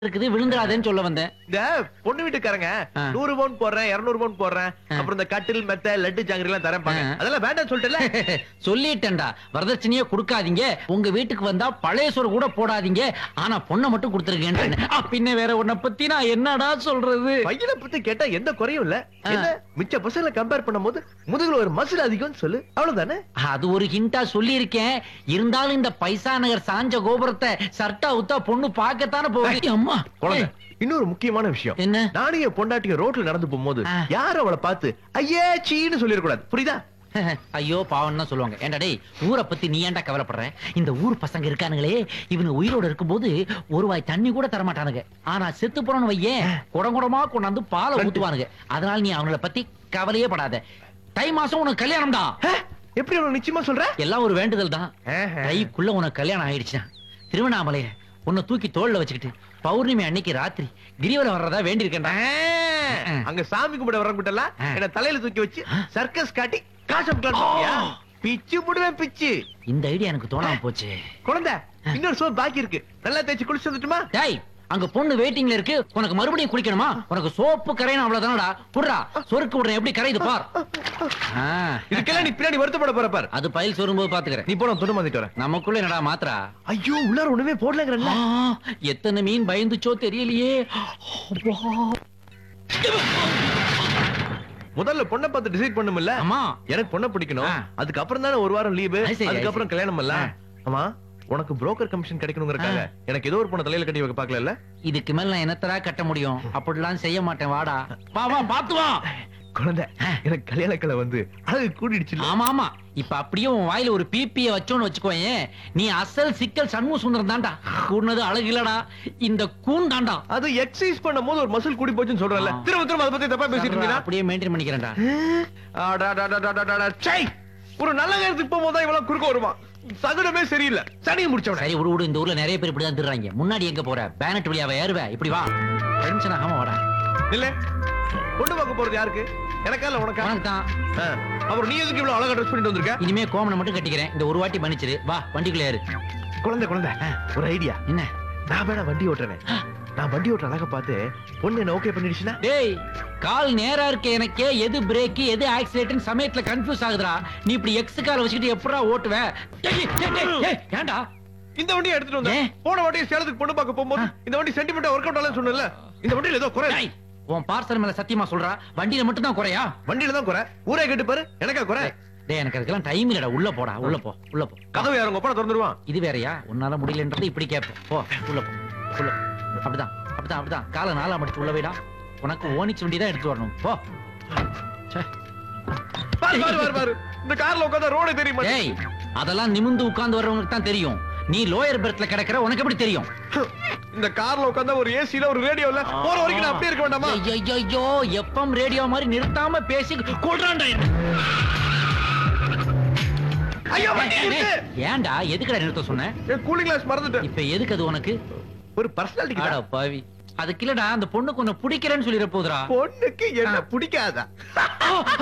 இருக்குது விழுந்துடாதேன்னு சொல்ல வந்தேன் இந்த பொண்ணு வீட்டுக்காரங்க ஆ. நூறு பவுன் போடுறேன் இருநூறு பவுன் போடுறேன் ஆ. அப்புறம் இந்த கட்டில் மெத்த லட்டு ஜாங்கிரி எல்லாம் தரேன் பாங்க. ஆ. அதெல்லாம் வேண்டாம் சொல்லிட்டல சொல்லிட்டேன்டா வரதட்சணையே கொடுக்காதீங்க உங்க வீட்டுக்கு வந்தா பழைய சோறு கூட போடாதீங்க ஆனா பொண்ணை மட்டும் கொடுத்துருக்கேன் பின்ன வேற உன்னை பத்தி நான் என்னடா சொல்றது பையனை பத்தி கேட்டா எந்த குறையும் இல்ல ஆ. என்ன மிச்ச பசங்களை கம்பேர் பண்ணும்போது முதுகுல ஒரு மசில் அதிகம்னு சொல்லு அவ்வளவுதானே அது ஒரு ஹிண்டா சொல்லி இருக்கேன் இருந்தாலும் இந்த பைசா நகர் சாஞ்ச கோபுரத்தை சர்ட்டா உத்தா பொண்ணு பார்க்கத்தானே போகுது அம்மா குழந்தை ஏய், இன்னொரு முக்கியமான விஷயம் என்ன நானும் என் பொண்டாட்டிய ரோட்ல நடந்து போகும்போது ஆ. யாரும் அவளை பார்த்து ஐயே சீன்னு சொல்லிடக்கூடாது புரியுதா ஐயோ பாவம் தான் சொல்லுவாங்க ஏன்டா டேய் ஊரை பத்தி நீ ஏன்டா கவலைப்படுற இந்த ஊர் பசங்க இருக்கானுங்களே இவனு உயிரோட இருக்கும்போது ஒரு வாய் தண்ணி கூட தர மாட்டானுங்க ஆனா செத்து போறோம்னு வையேன் குடங்குடமா கொண்டாந்து பாலை ஊத்துவானுங்க அதனால நீ அவங்கள பத்தி கவலையே படாத தை மாசம் உனக்கு கல்யாணம் தான் ஆ, எப்படி அவளை நிச்சயமா சொல்ற எல்லாம் ஒரு வேண்டுதல் தான் ஆஹா. தைக்குள்ள உனக்கு கல்யாணம் ஆயிடுச்சுன்னா திருவண்ணாமலைய உன்னை தூக்கி தோல்ல வச்சுக்கிட்டு பௌர்ணமி அன்னைக்கு ராத்திரி கிரிவலம் வர்றதா வேண்டி இருக்கேன்டா ஆ, அங்க சாமி கும்பிட வரங்கிட்டல ஆ. என்ன தலையில தூக்கி வச்சு ஆ. சர்க்கஸ் காட்டி காசு காட்டியா ஆ. பிச்சு புடுவேன் பிச்சு இந்த ஐடியா எனக்கு தோணாம போச்சு குழந்தை இன்னொரு சோப் பாக்கி இருக்கு நல்லா தேய்ச்சி குளிச்சு வந்துட்டுமா டேய் அங்க பொண்ணு வெயிட்டிங்ல இருக்கு உனக்கு மறுபடியும் குளிக்கணுமா உனக்கு சோப்பு கரையணும் அவ்வளவுதானடா புடுறா சொருக்கு விடுறேன் எப்படி கரையுது பார் ஆ, இதுக்கெல்லாம் நீ பின்னாடி வருத்தப்பட போற பாரு அது பயில் சொரும்போது பாத்துக்கிறேன் நீ போன துணி மாத்திட்டு வரேன் நமக்குள்ள என்னடா மாத்திரா ஐயோ உள்ளார ஒண்ணுமே போடலங்கிறல்ல ஆ, எத்தனை மீன் பயந்துச்சோ தெரியலையே அப்பா. முதல்ல பொண்ணை பார்த்து டிசைட் பண்ணுமில்ல அம்மா எனக்கு பொண்ணை பிடிக்கணும் ஆ. அதுக்கு அப்புறம் தானே ஒரு வாரம் லீவு அது சரி, அது அதுக்கப்புறம் சரி. கல்யாணம் இல்ல ஆ. ஆமா உனக்கு புரோக்கர் கமிஷன் கிடைக்கணுங்கிறக்காக எனக்கு ஏதோ ஒரு பொண்ணை தலையில கட்டி வைக்க பாக்கல இதுக்கு மேல நான் என்னத்தரா கட்ட முடியும் அப்படிலாம் செய்ய மாட்டேன் வாடா வா வா பாத்து வா குழந்தை எனக்கு கல்யாண கலை வந்து அழகு கூடிடுச்சு ஆமா ஆமா இப்ப அப்படியே உன் வாயில ஒரு பிபிய வச்சோன்னு வச்சுக்கோயேன் நீ அசல் சிக்கல் சண்முக சுந்தரம் தான்டா கூடுனது அழகு இல்லடா இந்த கூன் தான்டா அது எக்ஸசைஸ் பண்ணும்போது ஒரு மசில் கூடி போச்சுன்னு சொல்றல ஆ. திரும்ப திரும்ப அதை பத்தி தப்பா பேசிட்டு இருக்கீங்க அப்படியே மெயின்டைன் பண்ணிக்கிறேன்டா ஒரு நல்ல நேரத்துக்கு போகும்போது தான் இவ்வளவு குறுக்க வருமா சகுனமே சரியில்லை சனியை முடிச்சவன சரி விடு விடு இந்த ஊர்ல நிறைய பேர் இப்படிதான் திருறாங்க முன்னாடி எங்க போற பேனட் வழியாவ ஏறுவ இப்படி வா டென்ஷன் ஆகாம வாடா இல்ல பொண்ணு பார்க்க போறது யாருக்கு எனக்கா இல்ல உனக்கா உனக்கு தான் ஆ. அப்புறம் நீ எதுக்கு இவ்வளவு அழகா ட்ரெஸ் பண்ணிட்டு வந்திருக்க இனிமே கோமனை மட்டும் கட்டிக்கிறேன் இந்த ஒரு வாட்டி மன்னிச்சிரு வா வண்டிக்குள்ள ஏறு குழந்தை குழந்தை ஒரு ஐடியா என்ன நான் வேணா வண்டி ஓட்டுறேன் நான் வண்டி ஓட்டுற அழகா பார்த்து பொண்ணு என்ன ஓகே பண்ணிடுச்சுன்னா டேய் கால் நேரா இருக்க எனக்கே எது பிரேக் எது ஆக்சிலேட்டர் சமயத்துல கன்ஃபியூஸ் ஆகுதுடா நீ இப்படி எக்ஸ் கால வச்சுக்கிட்டு எப்படா ஓட்டுவ டேய், டேய், டேய், டேய், ஏன்டா இந்த வண்டியை எடுத்துட்டு வந்தேன் ஏன்? போன வாட்டி சேலத்துக்கு பொண்ணு பார்க்க போகும்போது இந்த வண்டி சென்டிமெண்டா ஒர்க் அவுட் ஆகலன்னு சொன்னல இந்த வண்டியில ஏதோ குறை டேய், உன் பார்சல் மேல சத்தியமா சொல்றா வண்டியில மட்டும் தான் குறையா வண்டியில தான் குறை ஊரே கேட்டு பாரு எனக்கா குறை டேய் எனக்கு அதுக்கெல்லாம் டைம் இல்லடா உள்ள போடா உள்ள போ உள்ள போ கதவு யாரும் ஒப்பனை திறந்துருவான் இது வேறயா உன்னால முடியலன்றது இப்படி கேட்போம் போ உள்ள போ உள்ள அப்படிதான் அப்படிதான் அப்படிதான் காலை நாளா மடிச்சு உள்ள வைடா உனக்கு ஓனிக்ஸ் வண்டி தான் எடுத்து வரணும் போ ச்சே. பாரு பாரு பாரு பாரு இந்த கார்ல உட்கார்ந்தா ரோடே தெரிய மாட்டேங்குது டேய் அதெல்லாம் நிமிந்து உட்கார்ந்து வர்றவங்களுக்கு தான் தெரியும் நீ லோயர் பெர்த்ல கிடக்குற உனக்கு எப்படி தெரியும் இந்த கார்ல உட்கார்ந்தா ஒரு ஏசில ஒரு ரேடியோல போற வரைக்கும் நான் அப்படியே இருக்க வேண்டாமா ஐயோ எஃப்எம் ரேடியோ மாதிரி நிறுத்தாம பேசி கொள்றான்டா என்ன. ஐயோ வண்டி ஏய், நிறுத்து. ஏய், ஏன்டா எதுக்குடா நிறுத்த சொன்னேன் என் கூலிங் கிளாஸ் மறந்துட்டேன் இப்ப எதுக்கு அது உனக்கு ஒரு பர்சனாலிட்டி ஆடா பாவி அதுக்கு இல்லடா அந்த பொண்ணுக்கு உன்னை பிடிக்கிறேன்னு சொல்லிட போதுடா பொண்ணுக்கு என்ன பிடிக்காதா